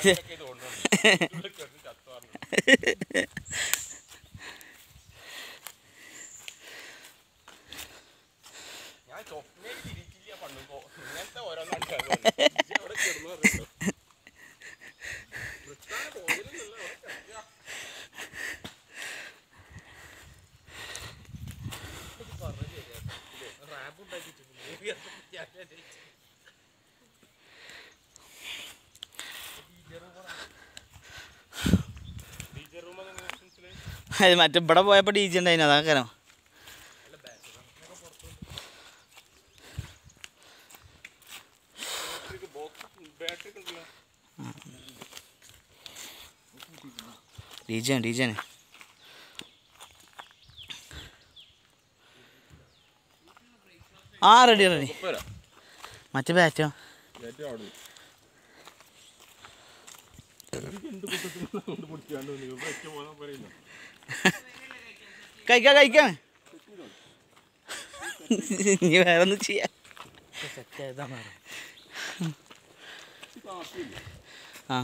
ഞാൻ സ്വപ്നേ തിരിച്ചില്ല പണ്ടുമ്പോ ഇങ്ങനത്തെ ഓരോന്നും അത് മറ്റേ ഇവിടെ പോയപ്പോൾ ഡി ജി ഉണ്ടായിരുന്നു അതാ കാരണം ബാറ്ററി ഉണ്ടല്ലോ ഡി ജി ആണ് ഡി ജി ആണ് ആ റെഡി റെഡി പോരാ മറ്റേ ബാറ്റോ ഏറ്റവും അവിടെ എന്ത് കുട്ടത്തിനാണ് കൊണ്ട് പൊടിക്കാണ്ട് നിങ്ങൾ ഏറ്റവും പോകാൻ പറയുന്നു കഴിക്കാം കഴിക്കാം ഇനി വേറെ ഒന്നും ചെയ്യാം ആ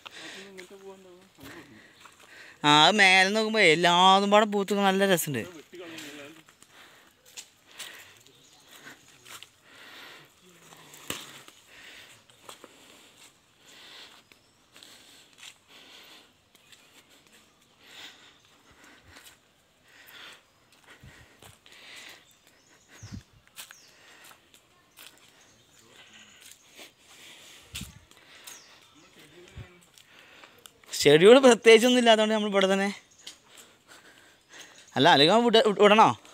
ആ അത് മേലെ നോക്കുമ്പോൾ എല്ലാതും പാടെ പൂത്ത് നല്ല രസമുണ്ട് ഷെഡ്യൂൾ പ്രത്യേകിച്ചൊന്നും ഇല്ലാത്തതുകൊണ്ട് നമ്മൾ ഇവിടെ തന്നെ അല്ല അല്ലെങ്കിൽ വിട വിടണോ